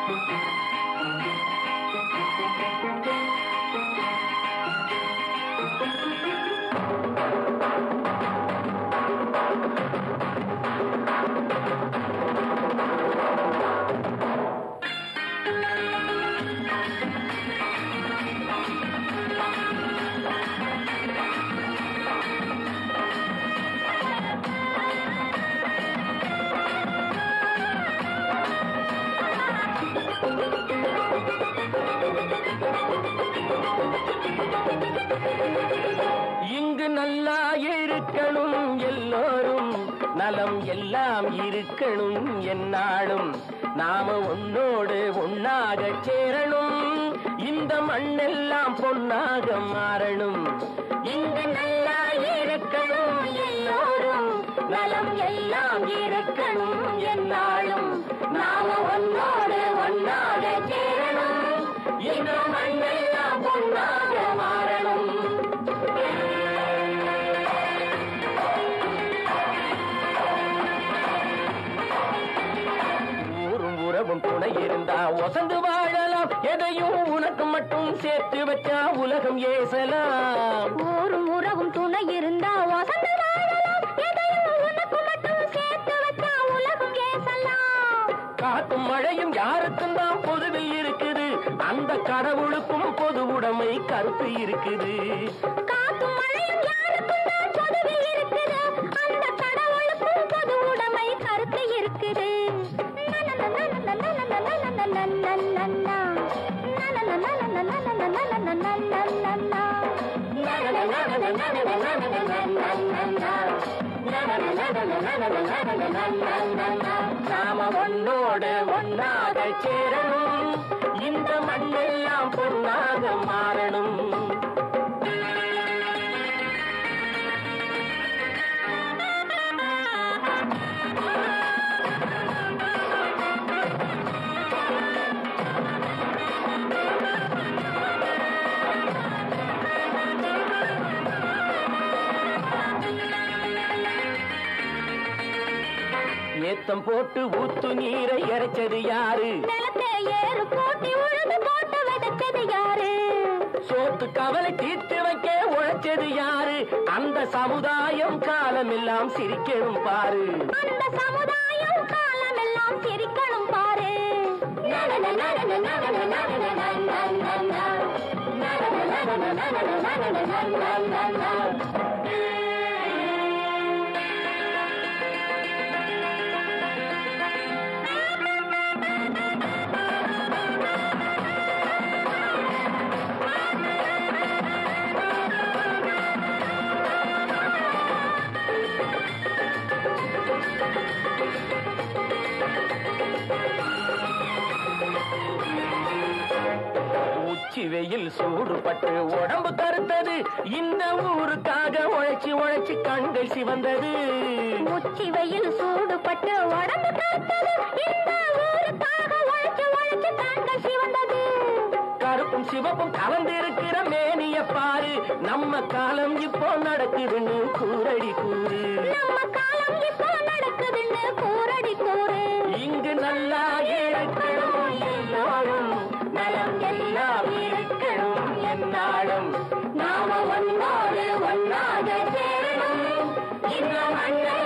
இங்கு நல்லா இருக்கணும் எல்லோரும் நலம் எல்லாம் இருக்கணும் என்னாலும் நாம உன்னோடு ஒன்னாக சேரணும் இந்த மண்ணெல்லாம் பொன்னாக மாறணும் இங்கு நல்லா இருக்கணும் எல்லோரும் நலம் எல்லாம் இருக்கணும் என்னாலும் நாம உன்னோடு ஒன்னாக சேரணும் இந்த மண்ணெல்லாம் பொன்னாக மாறணும் ஊரும் உறவும் துணை இருந்தா ஒசந்து வாழலாம் எதையும் உனக்கு மட்டும் சேர்த்து வச்சா உலகம் ஏசலாம் ஊரும் உறவும் துணை இருந்தா வசந்து வாழலாம் எதையும் உனக்கு மட்டும் சேர்த்து வச்சா உலகம் ஏசலாம் காத்தும் மழையும் யாருக்கும் தான் பொதுவில் இருக்குது அந்த கடவுளுக்கும் பொது உடைமை கருத்து இருக்குது காத்தும் மழையும் யாருக்கும் தான் பொதுவில் இருக்குது அந்த கடவுளுக்கும் பொது உடைமை கருத்து இருக்குது நாம ஒன்னோடு ஒன்னாக சேரணும் இந்த மண்ணெல்லாம் பொன்னாக மாறணும் ஏத்தம் போட்டு ஊத்து நீரை இறைச்சது யாரு நிலத்தை ஏறு போட்டி உழுது போட்டு விதைச்சது யாரு சோத்து கவலை தீர்த்து வைக்க உழைச்சது யாரு அந்த சமுதாயம் காலமெல்லாம் சிரிக்கணும் பாரு அந்த சமுதாயம் காலமெல்லாம் சிரிக்கணும் பாரு உச்சி வெயில் சூடுபட்டு உடம்பு கருத்தது இந்த ஊருக்காக உழைச்சி உழைச்சி கண்கள் சிவந்தது உச்சி வெயில் சூடுபட்டு உடம்பு கருத்தது இந்த ஊருக்காக உழைச்சு உழைச்சு கண்கள் சிவந்தது கருப்பும் சிவப்பும் கலந்திருக்கிற மேனிய பாரு நம்ம காலம் இப்போ நடக்குதுன்னு கூரடி கூறு நம்ம காலம் இப்போ நடக்குதுன்னு கூரடி கூறு இங்கு நல்லா இருக்கணும் எல்லோரும் நலம் எல்லாம் இருக்கணும் என்னாலும் நாம ஒன்னோடு ஒன்னாக சேரணும் இந்த மண்ணை